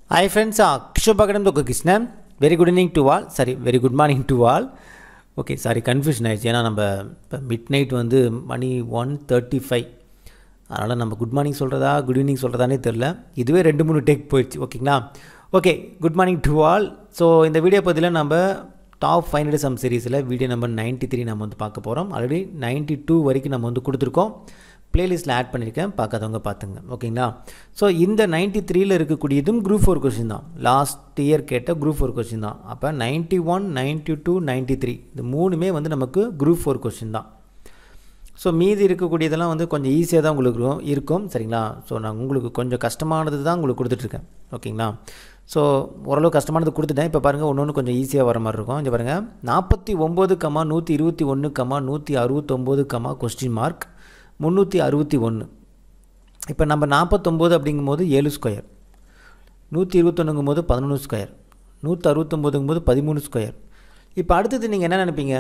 Hi friends, uh, Kishore Bhagaram Dr. Krishnan. Very good evening to all. Sorry, very good morning to all. Okay sorry confusion ஆயிடுச்சு ஏன்னா நம்ம இப்போ mid night வந்து மணி one thirty five அதனால் நம்ம good morning சொல்கிறதா good evening சொல்கிறதானே தெரில இதுவே ரெண்டு மூணு டேக் போயிடுச்சு ஓகேங்களா okay good morning to all so இந்த வீடியோ பதில் நம்ம டாப் ஃபைவ் ஹண்ட்ரட் சம் சீரீஸில் வீடியோ நம்பர் நைன்ட்டி த்ரீ நம்ம வந்து பார்க்க போகிறோம் ஆல்ரெடி நைன்ட்டி டூ வரைக்கும் நம்ம வந்து கொடுத்துருக்கோம் ப்ளேலிஸ்ட்டில் ஆட் பண்ணியிருக்கேன் பார்க்காதவங்க பார்த்துங்க ஓகேங்களா ஸோ இந்த நைன்ட்டி த்ரீல இருக்கக்கூடியதும் குரூப் ஃபோர் கொஷின் தான் லாஸ்ட் இயர் கேட்ட குரூப் ஃபோர் கொஷின் தான் அப்போ ninety one ninety two ninety three இது மூணுமே வந்து நமக்கு குரூப் ஃபோர் கொஷின் தான் ஸோ மீதி இருக்கக்கூடியதெல்லாம் வந்து கொஞ்சம் ஈஸியாக தான் உங்களுக்கு இருக்கும் இருக்கும் சரிங்களா ஸோ நான் உங்களுக்கு கொஞ்சம் கஷ்டமானது தான் உங்களுக்கு கொடுத்துட்ருக்கேன் ஓகேங்களா ஸோ ஓரளவு கஷ்டமானது கொடுத்துட்டேன் இப்போ பாருங்கள் ஒன்று ஒன்று கொஞ்சம் ஈஸியாக வர மாதிரி இருக்கும் இங்கே பாருங்கள் நாற்பத்தி ஒம்பது கமா நூற்றி இருபத்தி ஒன்று கமா நூற்றி அறுபத்தொம்போது கமா கொஸ்டின் மார்க் முந்நூற்றி அறுபத்தி ஒன்று இப்போ நம்ம நாற்பத்தொம்போது அப்படிங்கும்போது ஏழு ஸ்கொயர் நூற்றி இருபத்தொன்னுங்கும் போது பதினொன்று ஸ்கொயர் நூற்றி அறுபத்தொம்போதுங்கும் போது பதிமூணு ஸ்கொயர் இப்போ அடுத்தது நீங்கள் என்ன நினைப்பீங்க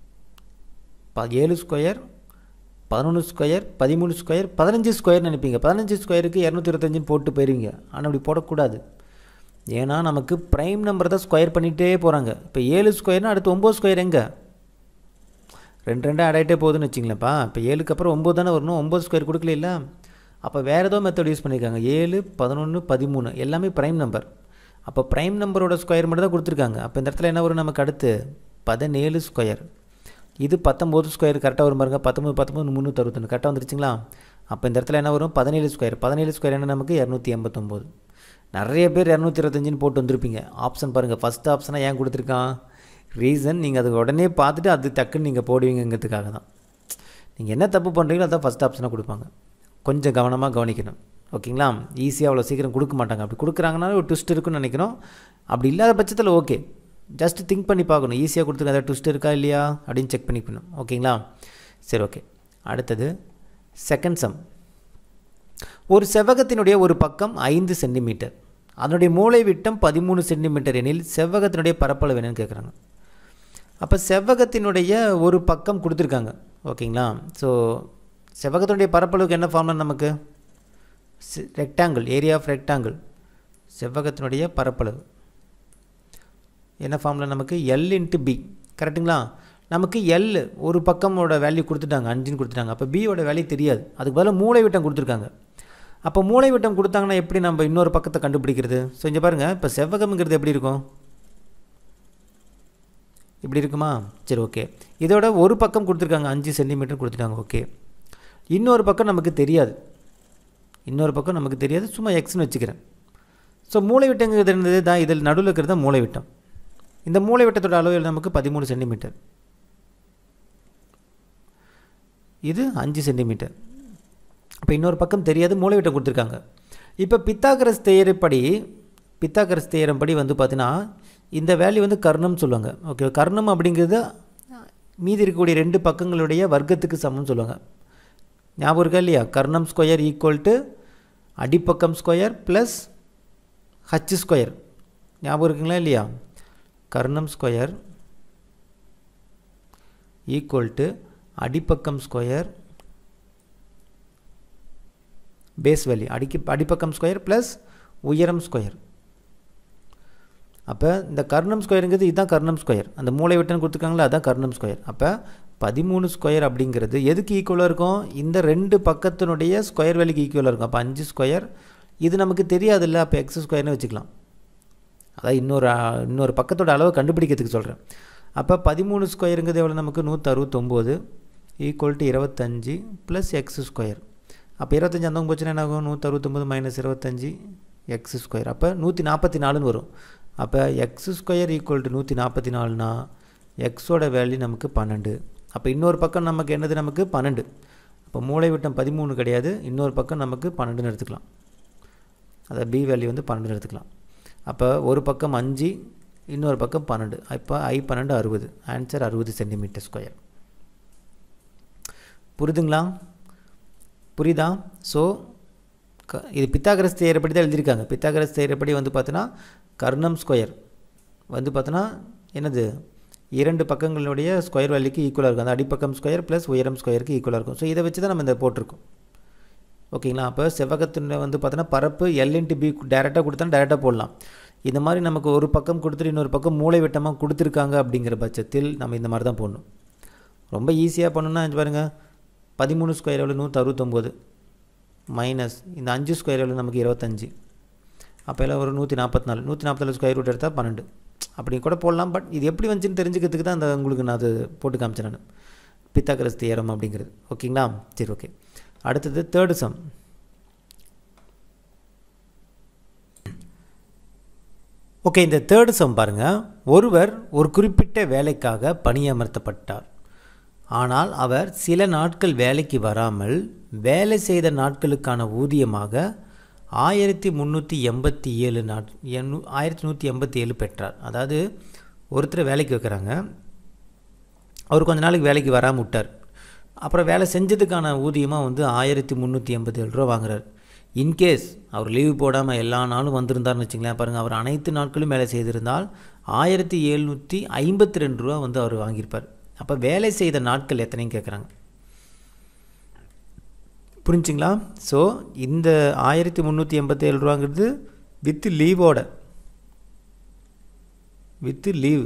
ப ஏழு ஸ்கொயர் பதினொன்று ஸ்கொயர் பதிமூணு ஸ்கொயர் பதினஞ்சு ஸ்கொயர் நினைப்பீங்க பதினஞ்சு ஸ்கொயருக்கு இரநூத்தி இருபத்தஞ்சுன்னு போட்டு போயிருவீங்க ஆனால் அப்படி போடக்கூடாது ஏன்னா நமக்கு ப்ரைம் நம்பர் தான் ஸ்கொயர் பண்ணிகிட்டே போகிறாங்க இப்போ ஏழு ஸ்கொயர்னால் அடுத்து ஒம்பது ஸ்கொயர் எங்கே ரெண்டு ரெண்டு ஆட் ஆகிட்டே போகுதுன்னு வச்சிங்களேன்ப்பா இப்போ ஏழுக்கு அப்புறம் ஒம்பது தானே வரணும் ஒம்பது ஸ்கொயர் கொடுக்கல இல்லை அப்போ வேறு ஏதோ மெத்தட் யூஸ் பண்ணியிருக்காங்க ஏழு பதினொன்று பதிமூணு எல்லாமே ப்ரைம் நம்பர் அப்போ ப்ரைம் நம்பரோட ஸ்கொயர் மட்டும் தான் கொடுத்துருக்காங்க அப்போ இந்த இடத்துல என்ன வரும் நமக்கு அடுத்து பதினேழு ஸ்கொயர் இது பத்தொம்போது ஸ்கொயர் கரெக்டாக வரும் பாருங்க பத்தொம்பது பத்தொம்பது முந்நூற்றி அறுபத்தொன்று கரெக்டாக வந்துருச்சுங்களா அப்போ இந்த இடத்துல என்ன வரும் பதினேழு ஸ்கொயர் பதினேழு ஸ்கொயர் என்ன நமக்கு இரநூத்தி எண்பத்தொம்போது நிறைய பேர் இரநூத்தி இருபத்தஞ்சின்னு போட்டு வந்திருப்பீங்க ஆப்ஷன் பாருங்கள் ஃபஸ்ட் ஆப்ஷனாக ஏன் கொடுத்துருக்கான் ரீசன் நீங்கள் அது உடனே பார்த்துட்டு அது டக்குன்னு நீங்கள் போடுவீங்கிறதுக்காக தான் நீங்கள் என்ன தப்பு பண்ணுறீங்களோ அதான் ஃபஸ்ட் ஆப்ஷனாக கொடுப்பாங்க கொஞ்சம் கவனமாக கவனிக்கணும் ஓகேங்களா ஈஸியாக அவ்வளோ சீக்கிரம் கொடுக்க மாட்டாங்க அப்படி கொடுக்குறாங்கனாலும் ஒரு ட்விஸ்ட் இருக்குன்னு நினைக்கிறோம் அப்படி இல்லாத பட்சத்தில் ஓகே ஜஸ்ட் திங்க் பண்ணி பார்க்கணும் ஈஸியாக கொடுத்துருக்க அதை ட்விஸ்ட் இருக்கா இல்லையா அப்படின்னு செக் பண்ணிக்கணும் ஓகேங்களா சரி ஓகே அடுத்தது செகண்ட் சம் ஒரு செவ்வகத்தினுடைய ஒரு பக்கம் ஐந்து சென்டிமீட்டர் அதனுடைய மூளை விட்டம் பதிமூணு சென்டிமீட்டர் எனில் செவ்வகத்தினுடைய பரப்பளவு என்னன்னு கேட்குறாங்க அப்போ செவ்வகத்தினுடைய ஒரு பக்கம் கொடுத்துருக்காங்க ஓகேங்களா ஸோ செவ்வகத்தினுடைய பரப்பளவுக்கு என்ன ஃபார்முலா நமக்கு ரெக்டாங்கிள் ஏரியா ஆஃப் ரெக்டாங்கிள் செவ்வகத்தினுடைய பரப்பளவு என்ன ஃபார்முலா நமக்கு எல் இன்ட்டு பி கரெக்டுங்களா நமக்கு எல் ஒரு பக்கமோட வேல்யூ கொடுத்துட்டாங்க அஞ்சுன்னு கொடுத்துட்டாங்க அப்போ பியோட வேல்யூ தெரியாது அதுக்கு பதிலாக மூளை விட்டம் கொடுத்துருக்காங்க அப்போ மூளை விட்டம் கொடுத்தாங்கன்னா எப்படி நம்ம இன்னொரு பக்கத்தை கண்டுபிடிக்கிறது ஸோ இங்கே பாருங்கள் இப்போ செவ்வகம்ங்கிறது எப்படி இருக்கும் இப்படி இருக்குமா சரி ஓகே இதோட ஒரு பக்கம் கொடுத்துருக்காங்க அஞ்சு சென்டிமீட்டர் கொடுத்துட்டாங்க ஓகே இன்னொரு பக்கம் நமக்கு தெரியாது இன்னொரு பக்கம் நமக்கு தெரியாது சும்மா எக்ஸ்னு வச்சுக்கிறேன் ஸோ மூளை விட்டங்கிறது இருந்தது தான் இதில் நடுவில் இருக்கிறது தான் மூளை விட்டம் இந்த மூளை விட்டத்தோட அளவு நமக்கு பதிமூணு சென்டிமீட்டர் இது அஞ்சு சென்டிமீட்டர் இப்போ இன்னொரு பக்கம் தெரியாது மூளை விட்டம் கொடுத்துருக்காங்க இப்போ பித்தாகரஸ் தேயரைப்படி பித்தாகரஸ் தேயரப்படி வந்து பார்த்தீங்கன்னா இந்த வேல்யூ வந்து கர்ணம் சொல்லுவாங்க ஓகே கர்ணம் அப்படிங்கிறது மீதி இருக்கக்கூடிய ரெண்டு பக்கங்களுடைய வர்க்கத்துக்கு சமம்னு சொல்லுவாங்க ஞாபகம் இருக்கா இல்லையா கர்ணம் ஸ்கொயர் ஈக்குவல் டு அடிப்பக்கம் ஸ்கொயர் ப்ளஸ் ஹச் ஸ்கொயர் ஞாபகம் இருக்குங்களா இல்லையா கர்ணம் ஸ்கொயர் ஈக்குவல் டு அடிப்பக்கம் ஸ்கொயர் பேஸ் வேல்யூ அடிக்கு அடிப்பக்கம் ஸ்கொயர் ப்ளஸ் உயரம் ஸ்கொயர் அப்போ இந்த கர்ணம் ஸ்கொயருங்கிறது இதுதான் கர்ணம் ஸ்கொயர் அந்த மூளை விட்டன் கொடுத்துருக்காங்களா அதுதான் கர்ணம் ஸ்கொயர் அப்போ பதிமூணு ஸ்கொயர் அப்படிங்கிறது எதுக்கு ஈக்குவலாக இருக்கும் இந்த ரெண்டு பக்கத்தினுடைய ஸ்கொயர் வேல்யூக்கு ஈக்குவலாக இருக்கும் அப்போ அஞ்சு ஸ்கொயர் இது நமக்கு தெரியாதுல்ல அப்போ எக்ஸ் ஸ்கொயர்னு வச்சுக்கலாம் அதான் இன்னொரு இன்னொரு பக்கத்தோட அளவை கண்டுபிடிக்கிறதுக்கு சொல்கிறேன் அப்போ பதிமூணு ஸ்கொயருங்கிறது எவ்வளோ நமக்கு நூற்றி அறுபத்தொம்போது ஈக்குவல் டு இருபத்தஞ்சி ப்ளஸ் எக்ஸ் ஸ்கொயர் அப்போ இருபத்தஞ்சி அந்த போச்சுன்னா என்ன ஆகும் நூற்றி அறுபத்தொம்பது மைனஸ் இருபத்தஞ்சி எக்ஸ் ஸ்கொயர் அப்போ நூற்றி நாற்பத்தி நாலுன்னு வரும் அப்போ எக்ஸ் ஸ்கொயர் ஈக்குவல் டு நூற்றி நாற்பத்தி நாலுனா எக்ஸோட வேல்யூ நமக்கு பன்னெண்டு அப்போ இன்னொரு பக்கம் நமக்கு என்னது நமக்கு பன்னெண்டு அப்போ மூளை விட்டம் பதிமூணு கிடையாது இன்னொரு பக்கம் நமக்கு பன்னெண்டுன்னு எடுத்துக்கலாம் அதை பி வேல்யூ வந்து பன்னெண்டுன்னு எடுத்துக்கலாம் அப்போ ஒரு பக்கம் அஞ்சு இன்னொரு பக்கம் பன்னெண்டு இப்போ ஐ பன்னெண்டு அறுபது ஆன்சர் அறுபது சென்டிமீட்டர் ஸ்கொயர் புரியுதுங்களா புரியுதா ஸோ க இது பித்தாகரஸ் தேயரப்படி தான் எழுதியிருக்காங்க பித்தாகரஸ் தேயரப்படி வந்து பார்த்தோன்னா கர்ணம் ஸ்கொயர் வந்து பார்த்தோன்னா என்னது இரண்டு பக்கங்களுடைய ஸ்கொயர் வேல்யூக்கு ஈக்குவலாக இருக்கும் அந்த அடிப்பக்கம் ஸ்கொயர் ப்ளஸ் உயரம் ஸ்கொயருக்கு ஈக்குவலாக இருக்கும் ஸோ இதை வச்சு தான் நம்ம இந்த போட்டிருக்கோம் ஓகேங்களா அப்போ செவ்வகத்தின் வந்து பார்த்தோன்னா பரப்பு எல் இன்ட்டு பி டேரெக்டாக கொடுத்தா டேரெக்டாக போடலாம் இந்த மாதிரி நமக்கு ஒரு பக்கம் கொடுத்துட்டு இன்னொரு பக்கம் மூளை விட்டமாக கொடுத்துருக்காங்க அப்படிங்கிற பட்சத்தில் நம்ம இந்த மாதிரி தான் போடணும் ரொம்ப ஈஸியாக பண்ணணும்னா இங்க பாருங்கள் பதிமூணு ஸ்கொயர் எவ்வளோ நூற்றி அறுபத்தொம்போது மைனஸ் இந்த அஞ்சு ஸ்கொயர் எவ்வளோ நமக்கு இருபத்தஞ்சி அப்போ எல்லாம் ஒரு நூற்றி நாற்பத்தி நாலு நூற்றி நாற்பத்தாலு ஸ்கொயர் ரூட் எடுத்தால் பன்னெண்டு அப்படி கூட போடலாம் பட் இது எப்படி வந்துச்சுன்னு தெரிஞ்சுக்கிறதுக்கு தான் அந்த உங்களுக்கு நான் அது போட்டு காமிச்சேன் நான் பித்தாக்கரஸ் தியரம் அப்படிங்கிறது ஓகேங்களா சரி ஓகே அடுத்தது தேர்டு சம் ஓகே இந்த தேர்டு சம் பாருங்கள் ஒருவர் ஒரு குறிப்பிட்ட வேலைக்காக பணியமர்த்தப்பட்டார் ஆனால் அவர் சில நாட்கள் வேலைக்கு வராமல் வேலை செய்த நாட்களுக்கான ஊதியமாக ஆயிரத்தி முந்நூற்றி எண்பத்தி ஏழு நாட் எண்ணூ ஆயிரத்தி நூற்றி எண்பத்தி ஏழு பெற்றார் அதாவது ஒருத்தர் வேலைக்கு வைக்கிறாங்க அவர் கொஞ்ச நாளைக்கு வேலைக்கு வராமல் விட்டார் அப்புறம் வேலை செஞ்சதுக்கான ஊதியமாக வந்து ஆயிரத்தி முந்நூற்றி எண்பத்தி ஏழு ரூபா வாங்குறார் இன்கேஸ் அவர் லீவு போடாமல் எல்லா நாளும் வந்திருந்தார்னு வச்சுங்களேன் பாருங்கள் அவர் அனைத்து நாட்களும் வேலை செய்திருந்தால் ஆயிரத்தி எழுநூற்றி ஐம்பத்தி ரெண்டு ரூபா வந்து அவர் வாங்கியிருப்பார் அப்போ வேலை செய்த நாட்கள் எத்தனையும் கேட்குறாங்க புரிஞ்சுங்களா ஸோ இந்த ஆயிரத்தி முந்நூற்றி எண்பத்தேழு ரூபாங்கிறது வித்து லீவோட வித்து லீவ்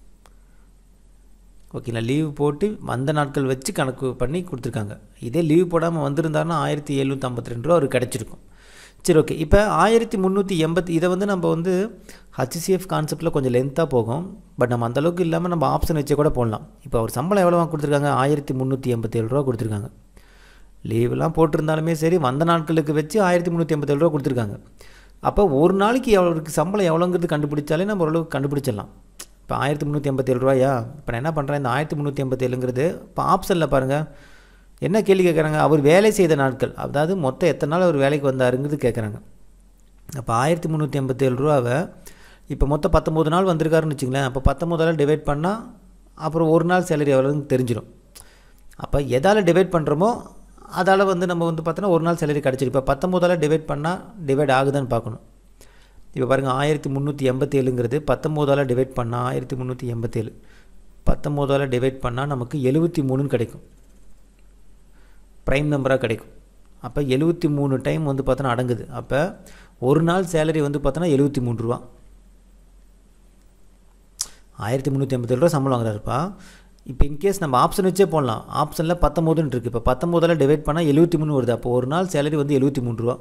ஓகேங்களா லீவ் போட்டு வந்த நாட்கள் வச்சு கணக்கு பண்ணி கொடுத்துருக்காங்க இதே லீவ் போடாமல் வந்திருந்தாருன்னா ஆயிரத்தி எழுநூற்றி ஐம்பத்தி ரெண்டு ரூபா அவருக்கு கிடச்சிருக்கும் சரி ஓகே இப்போ ஆயிரத்தி முந்நூற்றி எண்பத்தி இதை வந்து நம்ம வந்து ஹச்சிசிஎஃப் கான்செப்ட்டில் கொஞ்சம் லென்த்தாக போகும் பட் நம்ம அந்தளவுக்கு இல்லாமல் நம்ம ஆப்ஷன் வச்சே கூட போடலாம் இப்போ அவர் சம்பளம் எவ்வளோ கொடுத்துருக்காங்க ஆயிரத்தி முந்நூற்றி எண்பத்தேழு ரூபா கொடுத்துருக்காங்க லீவெல்லாம் போட்டிருந்தாலுமே சரி வந்த நாட்களுக்கு வச்சு ஆயிரத்தி முந்நூற்றி எண்பத்தேழு ரூபா கொடுத்துருக்காங்க அப்போ ஒரு நாளைக்கு எவ்வளோக்கு சம்பளம் எவ்வளோங்கிறது கண்டுபிடிச்சாலே நம்ம ஓரளவுக்கு கண்டுபிடிச்சிடலாம் இப்போ ஆயிரத்தி முந்நூற்றி எண்பத்தேழு ரூபாயா இப்போ நான் என்ன பண்ணுறேன் இந்த ஆயிரத்தி முந்நூற்றி எண்பத்தேழுங்கிறது இப்போ ஆப்ஷனில் பாருங்கள் என்ன கேள்வி கேட்குறாங்க அவர் வேலை செய்த நாட்கள் அதாவது மொத்தம் எத்தனை நாள் அவர் வேலைக்கு வந்தாருங்கிறது கேட்குறாங்க அப்போ ஆயிரத்தி முந்நூற்றி எண்பத்தேழு ரூபாவை இப்போ மொத்தம் பத்தொம்போது நாள் வந்திருக்காருன்னு வச்சுங்களேன் அப்போ பத்தொம்போதால் டிவைட் பண்ணால் அப்புறம் ஒரு நாள் சேலரி எவ்வளோன்னு தெரிஞ்சிடும் அப்போ எதால் டிவைட் பண்ணுறோமோ அதால் வந்து நம்ம வந்து பார்த்தோன்னா ஒரு நாள் சேலரி கிடச்சிடும் இப்போ பத்தொம்போதால் டிவைட் பண்ணால் டிவைட் ஆகுதான்னு பார்க்கணும் இப்போ பாருங்கள் ஆயிரத்தி முந்நூற்றி எண்பத்தேழுங்கிறது பத்தொம்போதால் டிவைட் பண்ணால் ஆயிரத்தி முந்நூற்றி எண்பத்தேழு பத்தொம்போதால் டிவைட் பண்ணால் நமக்கு எழுபத்தி மூணுன்னு கிடைக்கும் ப்ரைம் நம்பராக கிடைக்கும் அப்போ எழுபத்தி மூணு டைம் வந்து பார்த்தோன்னா அடங்குது அப்போ ஒரு நாள் சேலரி வந்து பார்த்தோன்னா எழுபத்தி மூணு ரூபா ஆயிரத்தி முந்நூற்றி எண்பத்தேழு ரூபா சம்பளம் வாங்குறாருப்பா இப்போ இன்கேஸ் நம்ம ஆப்ஷன் வச்சே போடலாம் ஆப்ஷனில் பத்தொம்போதுன்னு இருக்குது இப்போ பத்தொம்போதால் டிவைட் பண்ணால் எழுபத்தி மூணு வருது அப்போ ஒரு நாள் சேலரி வந்து எழுபத்தி மூணு ரூபா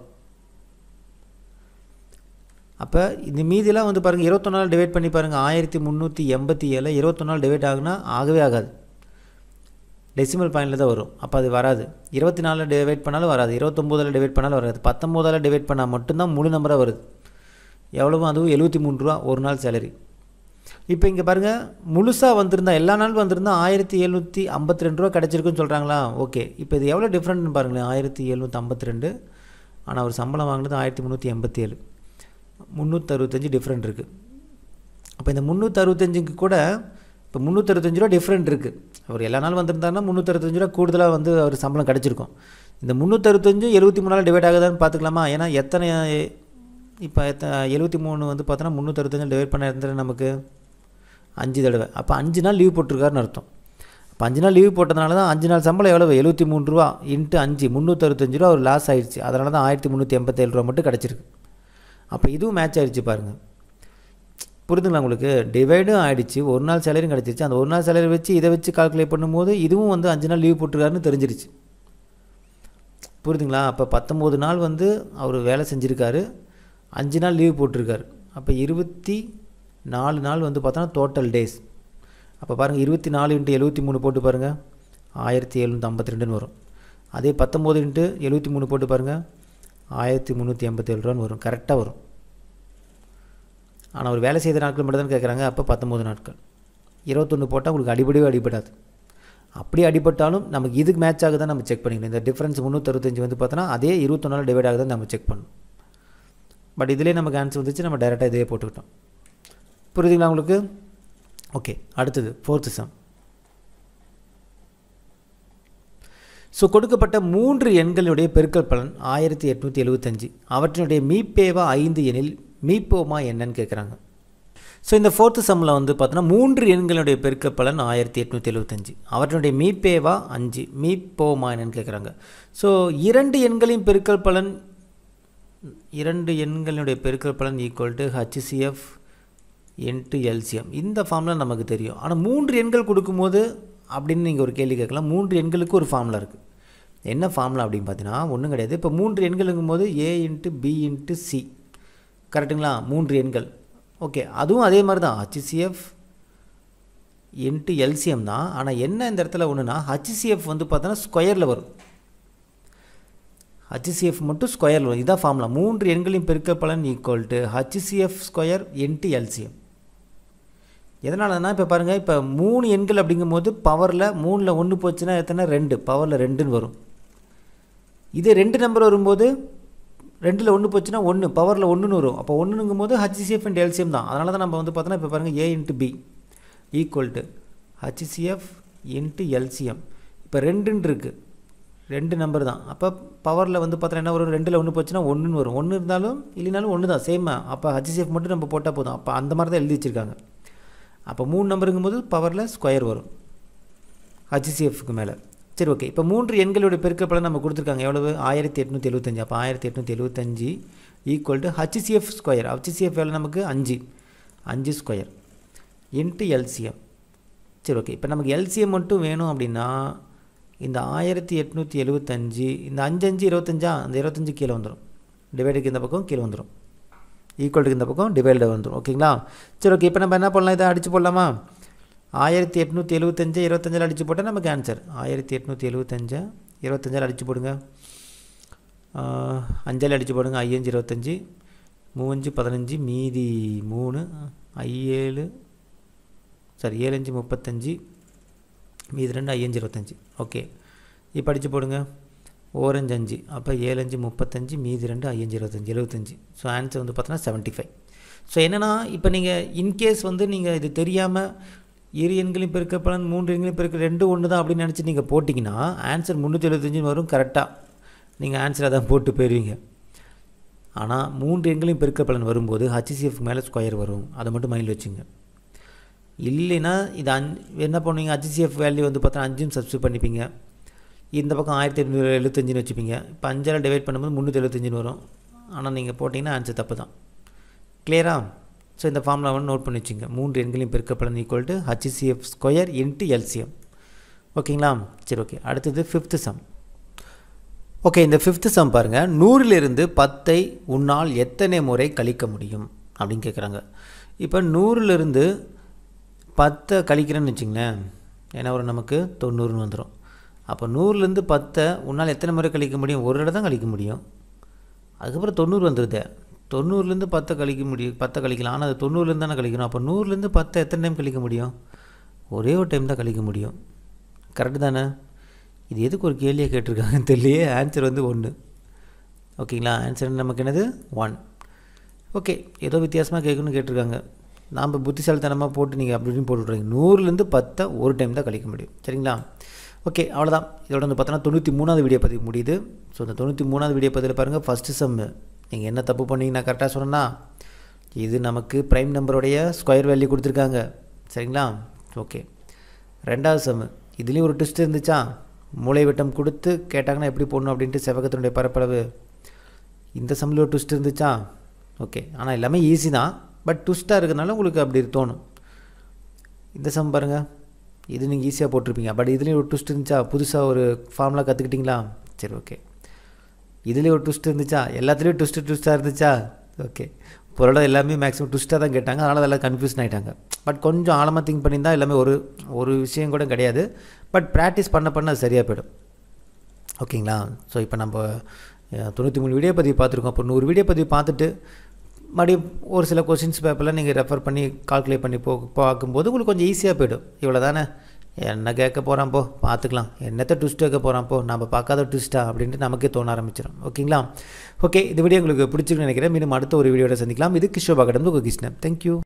அப்போ இந்த மீதிலாம் வந்து பாருங்கள் இருபத்தொன்னாள் டிவைட் பண்ணி பாருங்கள் ஆயிரத்தி முந்நூற்றி எண்பத்தி ஏழு இருபத்தொன்னாள் டிவைட் ஆகுனா ஆகவே ஆகாது டெசிமல் பாயிண்டில் தான் வரும் அப்போ அது வராது இருபத்தி நாலில் டிவைட் பண்ணாலும் வராது இருபத்தொம்போதில் டிவைட் பண்ணாலும் வராது பத்தொம்போதால் டிவைட் பண்ணால் மட்டும்தான் முழு நம்பராக வருது எவ்வளவோ அதுவும் எழுபத்தி மூணு ரூபா ஒரு நாள் சேலரி இப்போ இங்கே பாருங்கள் முழுசாக வந்திருந்தா எல்லா நாளும் வந்திருந்தா ஆயிரத்தி எழுநூற்றி ஐம்பத்தி ரெண்டு ரூபா கிடச்சிருக்குன்னு சொல்கிறாங்களா ஓகே இப்போ இது எவ்வளோ டிஃப்ரெண்ட்னு பாருங்களேன் ஆயிரத்தி எழுநூற்றி ஐம்பத்தி ரெண்டு ஆனால் அவர் சம்பளம் வாங்கினது ஆயிரத்தி முந்நூற்றி எண்பத்தி ஏழு முந்நூற்றறுபத்தஞ்சு டிஃப்ரெண்ட் இருக்குது அப்போ இந்த முந்நூற்றறுபத்தஞ்சுக்கு கூட இப்போ முந்நூற்றறுபத்தஞ்சு ரூபா டிஃப்ரெண்ட் இருக்குது அவர் எல்லா நாளும் வந்திருந்தாருன்னா முந்நூற்றறுபத்தஞ்சு ரூபா கூடுதலாக வந்து அவர் சம்பளம் கிடச்சிருக்கும் இந்த முந்நூற்றறுபத்தஞ்சு எழுபத்தி மூணால் டிவைட் ஆகுதான்னு பார்த்துக்கலாமா ஏன்னா எத்தனை இப்போ எத்த எழுபத்தி மூணு வந்து பார்த்தோன்னா முந்நூற்றறுபத்தஞ்சு டிவைட் பண்ண இருந்தது நமக்கு அஞ்சு தடவை அப்போ அஞ்சு நாள் லீவ் போட்டிருக்காருன்னு அர்த்தம் அப்போ அஞ்சு நாள் லீவ் போட்டதுனால தான் அஞ்சு நாள் சம்பளம் எவ்வளோ எழுபத்தி மூணு ரூபா இன்ட்டு அஞ்சு முந்நூற்றறுபத்தஞ்சு ரூபா ஒரு லாஸ் ஆயிடுச்சு அதனால தான் ஆயிரத்தி முந்நூற்றி எண்பத்தேழு ரூபா மட்டும் கிடச்சிருக்கு அப்போ இதுவும் மேட்ச் ஆகிடுச்சு பாருங்கள் புரிதுங்களா உங்களுக்கு டிவைடும் ஆகிடுச்சு ஒரு நாள் சேலரியும் கிடச்சிருச்சு அந்த ஒரு நாள் சேலரி வச்சு இதை வச்சு கால்குலேட் பண்ணும்போது இதுவும் வந்து அஞ்சு நாள் லீவ் போட்டிருக்காருன்னு தெரிஞ்சிருச்சு புரியுதுங்களா அப்போ பத்தொம்போது நாள் வந்து அவர் வேலை செஞ்சுருக்காரு அஞ்சு நாள் லீவ் போட்டிருக்காரு அப்போ இருபத்தி நாலு நாள் வந்து பார்த்தோன்னா டோட்டல் டேஸ் அப்போ பாருங்கள் இருபத்தி நாலு இன்ட்டு எழுபத்தி மூணு போட்டு பாருங்கள் ஆயிரத்தி எழுநூற்றி ஐம்பத்தி ரெண்டுன்னு வரும் அதே பத்தொம்போது இன்ட்டு எழுபத்தி மூணு போட்டு பாருங்கள் ஆயிரத்தி முந்நூற்றி எண்பத்தேழு ரூபான்னு வரும் கரெக்டாக வரும் ஆனால் ஒரு வேலை செய்த நாட்கள் மட்டும் தான் கேட்குறாங்க அப்போ பத்தொம்போது நாட்கள் இருபத்தொன்று போட்டால் உங்களுக்கு அடிபடியே அடிபடாது அப்படி அடிபட்டாலும் நமக்கு இதுக்கு மேட்ச் ஆகுதான் நம்ம செக் பண்ணிக்கணும் இந்த டிஃப்ரென்ஸ் முந்நூற்றறுபத்தஞ்சு வந்து பார்த்தோன்னா அதே இருபத்தொன்னாலும் டிவைட் ஆகுதான் நம்ம செக் பண்ணணும் பட் இதிலே நமக்கு ஆன்சர் வந்துச்சு நம்ம டைரெக்டாக இதே போட்டுக்கிட்டோம் புரியுதுங்களா உங்களுக்கு ஓகே அடுத்தது ஃபோர்த்து சம் ஸோ கொடுக்கப்பட்ட மூன்று எண்களுடைய பெருக்கல் பலன் ஆயிரத்தி எட்நூற்றி எழுபத்தஞ்சு அவற்றினுடைய மீப்பேவா ஐந்து எனில் மீப்போமா என்னன்னு கேட்குறாங்க ஸோ இந்த ஃபோர்த்து சம்மில் வந்து பார்த்தோன்னா மூன்று எண்களுடைய பெருக்கப்பலன் ஆயிரத்தி எட்நூற்றி எழுபத்தஞ்சு அவற்றினுடைய மீப்பேவா அஞ்சு மீப்போமா என்னன்னு கேட்குறாங்க ஸோ இரண்டு எண்களின் பெருக்கல் பலன் இரண்டு எண்களுடைய பெருக்கல் பலன் equal to HCF into LCM இந்த ஃபார்முலா நமக்கு தெரியும் ஆனால் மூன்று எண்கள் கொடுக்கும்போது அப்படின்னு நீங்கள் ஒரு கேள்வி கேட்கலாம் மூன்று எண்களுக்கு ஒரு ஃபார்முலா இருக்குது என்ன ஃபார்முலா அப்படின்னு பார்த்தீங்கன்னா ஒன்றும் கிடையாது இப்போ மூன்று எண்களுங்கும் போது A into B into C கரெக்டுங்களா மூன்று எண்கள் ஓகே அதுவும் அதே மாதிரி தான் ஹச்சிசிஎஃப் இன்ட்டு எல்சிஎம் தான் ஆனால் என்ன இந்த இடத்துல ஒன்றுனா ஹச்சிசிஎஃப் வந்து பார்த்தோன்னா ஸ்கொயரில் வரும் ஹச்சிசிஎஃப் மட்டும் ஸ்கொயரில் வரும் இதான் ஃபார்முலா மூன்று எண்களின் பெருக்கல் பலன் equal to HCF square into LCM எதனாலனா இப்போ பாருங்கள் இப்போ மூணு எண்கள் அப்படிங்கும்போது பவரில் மூணில் ஒன்று போச்சுன்னா எத்தனை ரெண்டு பவரில் ரெண்டுன்னு வரும் இதே ரெண்டு நம்பர் வரும்போது ரெண்டில் ஒன்று போச்சுன்னா ஒன்று பவரில் ஒன்றுன்னு வரும் அப்போ ஒன்றுங்கும் போது ஹச்சிசிஎஃப் அண்ட் எல்சிஎம் தான் அதனால தான் நம்ம வந்து பார்த்தோன்னா இப்போ பாருங்கள் A into B equal to HCF into LCM இப்போ ரெண்டுன்னு இருக்குது ரெண்டு நம்பர் தான் அப்போ பவரில் வந்து பார்த்தோன்னா என்ன வரும் ரெண்டில் ஒன்று போச்சுன்னா ஒன்றுன்னு வரும் ஒன்று இருந்தாலும் இல்லைனாலும் ஒன்று தான் சேம் அப்போ ஹச்சிசிஎஃப் மட்டும் நம்ம போட்டால் போதும் அப்போ அந்த மாதிரி தான் எழுதி வச்சுருக்காங்க அப்போ மூணு நம்பருங்கும் போது பவரில் ஸ்கொயர் வரும் ஹச்சிசிஎஃப்க்கு மேலே சரி ஓகே இப்போ மூன்று எண்களுடைய பெருக்கப்பலம் நம்ம கொடுத்துருக்காங்க எவ்வளவு ஆயிரத்தி எட்நூற்றி எழுபத்தஞ்சு அப்போ ஆயிரத்தி எட்நூற்றி எழுபத்தஞ்சு equal to HCF square HCF எவ்வளோ நமக்கு அஞ்சு அஞ்சு ஸ்கொயர் இன்ட்டு எல்சிஎம் சரி ஓகே இப்போ நமக்கு எல்சிஎம் மட்டும் வேணும் அப்படின்னா இந்த ஆயிரத்தி எட்நூற்றி எழுபத்தஞ்சு இந்த அஞ்சு அஞ்சு இருபத்தஞ்சா அந்த இருபத்தஞ்சு கீழே வந்துடும் டிவைடுக்கு இந்த பக்கம் கீழே வந்துடும் ஈக்குவலுக்கு இந்த பக்கம் டிவைடு வந்துடும் ஓகேங்களா சரி ஓகே இப்போ நம்ம என்ன பண்ணலாம் இதை அடித்து போடலாமா ஆயிரத்தி எட்நூற்றி எழுபத்தஞ்சு இருபத்தஞ்சில் அடித்து போட்டால் நமக்கு ஆன்சர் ஆயிரத்தி எட்நூற்றி எழுபத்தஞ்சு இருபத்தஞ்சில் அடித்து போடுங்க அஞ்சால் அடித்து போடுங்க ஐயஞ்சு இருபத்தஞ்சி மூவஞ்சு பதினஞ்சு மீதி மூணு ஐஏழு சாரி ஏழஞ்சு முப்பத்தஞ்சு மீதி ரெண்டு ஐயஞ்சு இருபத்தஞ்சி ஓகே இப்போ அடித்து போடுங்க ஓரஞ்சு அஞ்சு அப்போ ஏழஞ்சு முப்பத்தஞ்சு மீதி ரெண்டு ஐயஞ்சு இருபத்தஞ்சி எழுபத்தஞ்சி ஸோ ஆன்சர் வந்து பார்த்தோன்னா செவன்ட்டி ஃபைவ் ஸோ என்னென்னா இப்போ நீங்கள் இன்கேஸ் வந்து நீங்கள் இது தெரியாமல் இரு எண்களையும் பெருக்க பலன் மூன்று எண்களையும் பெருக்க ரெண்டு ஒன்று தான் அப்படின்னு நினச்சி நீங்கள் போட்டிங்கன்னா ஆன்சர் முந்நூற்றி எழுபத்தஞ்சுன்னு வரும் கரெக்டாக நீங்கள் ஆன்சரை தான் போட்டு போயிடுவீங்க ஆனால் மூன்று எண்களையும் பெருக்க பலன் வரும்போது ஹச்சிசிஎஃப் மேலே ஸ்கொயர் வரும் அதை மட்டும் மைண்டில் வச்சுங்க இல்லைன்னா இது அஞ் என்ன பண்ணுவீங்க ஹச்சிசிஎஃப் வேல்யூ வந்து பார்த்தா அஞ்சுன்னு சப்ஸ்டியூட் பண்ணிப்பீங்க இந்த பக்கம் ஆயிரத்தி எட்நூறு எழுபத்தஞ்சுன்னு வச்சுப்பீங்க இப்போ அஞ்சால் டிவைட் பண்ணும்போது முந்நூற்றி எழுபத்தஞ்சுன்னு வரும் ஆனால் நீங்கள் போட்டிங்கன்னா ஆன்சர் தப்பு தான் கிளியரா ஸோ இந்த ஃபார்முலா வந்து நோட் பண்ணி வச்சுங்க மூன்று எண்களையும் பெருக்கப்பலன் equal to HCF square into LCM ஓகேங்களா சரி ஓகே அடுத்தது ஃபிஃப்த்து சம் ஓகே இந்த ஃபிஃப்த்து சம் பாருங்கள் நூறிலிருந்து பத்தை உன்னால் எத்தனை முறை கழிக்க முடியும் அப்படின்னு கேட்குறாங்க இப்போ நூறிலிருந்து பத்தை கழிக்கிறேன்னு வச்சிங்களேன் ஏன்னா ஒரு நமக்கு தொண்ணூறுன்னு வந்துடும் அப்போ நூறுலேருந்து பத்தை உன்னால் எத்தனை முறை கழிக்க முடியும் ஒரு இடம் தான் கழிக்க முடியும் அதுக்கப்புறம் தொண்ணூறு வந்துடுது தொண்ணூறுலேருந்து பத்தை கழிக்க முடியும் பத்தை கழிக்கலாம் ஆனால் அது தொண்ணூறுலேருந்து தானே கழிக்கணும் அப்போ நூறுலேருந்து பத்தை எத்தனை டைம் கழிக்க முடியும் ஒரே ஒரு டைம் தான் கழிக்க முடியும் கரெக்டு தானே இது எதுக்கு ஒரு கேள்வியை கேட்டிருக்காங்கன்னு தெரியலையே ஆன்சர் வந்து ஒன்று ஓகேங்களா ஆன்சர் நமக்கு என்னது ஒன் ஓகே ஏதோ வித்தியாசமாக கேட்கணும்னு கேட்டிருக்காங்க நாம் புத்திசாலித்தனமாக போட்டு நீங்கள் அப்படி இப்படின்னு போட்டு விட்றீங்க நூறுலேருந்து பத்தை ஒரு டைம் தான் கழிக்க முடியும் சரிங்களா ஓகே அவ்வளோதான் இதோட வந்து பார்த்தோன்னா தொண்ணூற்றி மூணாவது வீடியோ பதிவு முடியுது ஸோ இந்த தொண்ணூற்றி மூணாவது வீடியோ பதிவில் பாருங்கள் ஃபஸ்ட்டு சம்மு நீங்கள் என்ன தப்பு பண்ணீங்க நான் கரெக்டாக சொன்னேன்னா இது நமக்கு ப்ரைம் நம்பருடைய ஸ்கொயர் வேல்யூ கொடுத்துருக்காங்க சரிங்களா ஓகே ரெண்டாவது சம்மு இதுலேயும் ஒரு ட்விஸ்ட் இருந்துச்சா மூளை விட்டம் கொடுத்து கேட்டாங்கன்னா எப்படி போடணும் அப்படின்ட்டு செவகத்தினுடைய பரப்பளவு இந்த சம்மில் ஒரு ட்விஸ்ட் இருந்துச்சா ஓகே ஆனால் எல்லாமே ஈஸி தான் பட் ட்விஸ்ட்டாக இருக்கிறதுனால உங்களுக்கு அப்படி தோணும் இந்த சம் பாருங்கள் இது நீங்கள் ஈஸியாக போட்டிருப்பீங்க பட் இதுலேயும் ஒரு ட்விஸ்ட் இருந்துச்சா புதுசாக ஒரு ஃபார்முலா கற்றுக்கிட்டிங்களா சரி ஓகே இதுலேயும் ஒரு ட்விஸ்ட் இருந்துச்சா எல்லாத்துலேயும் ட்விஸ்ட்டு ட்விஸ்ட்டாக இருந்துச்சா ஓகே பொருளாக எல்லாமே மேக்ஸிமம் ட்விஸ்ட்டாக தான் கேட்டாங்க அதனால் அதெல்லாம் கன்ஃபியூஷன் ஆகிட்டாங்க பட் கொஞ்சம் ஆழமாக திங்க் பண்ணியிருந்தால் எல்லாமே ஒரு ஒரு விஷயம் கூட கிடையாது பட் ப்ராக்டிஸ் பண்ண பண்ண அது சரியாக போயிடும் ஓகேங்களா ஸோ இப்போ நம்ம தொண்ணூற்றி மூணு வீடியோ பதிவு பார்த்துருக்கோம் அப்போ நூறு வீடியோ பதிவு பார்த்துட்டு மறுபடியும் ஒரு சில கொஷின்ஸ் பேப்பரில் நீங்கள் ரெஃபர் பண்ணி கால்குலேட் பண்ணி போ பார்க்கும்போது உங்களுக்கு கொஞ்சம் ஈஸியாக போயிடும் இவ்வளோ தானே என்ன கேட்க போகிறான் போ பார்த்துக்கலாம் என்னத்தை ட்விஸ்ட் வைக்க போகிறான் போ நம்ம பார்க்காத ட்விஸ்ட்டா அப்படின்ட்டு நமக்கே தோண ஆரம்பிச்சிடும் ஓகேங்களா ஓகே இந்த வீடியோ உங்களுக்கு பிடிச்சிருக்குன்னு நினைக்கிறேன் மீண்டும் அடுத்த ஒரு வீடியோட சந்திக்கலாம் இது கிஷோபா கடந்து உங்கள் கிருஷ்ணன் தேங்க்யூ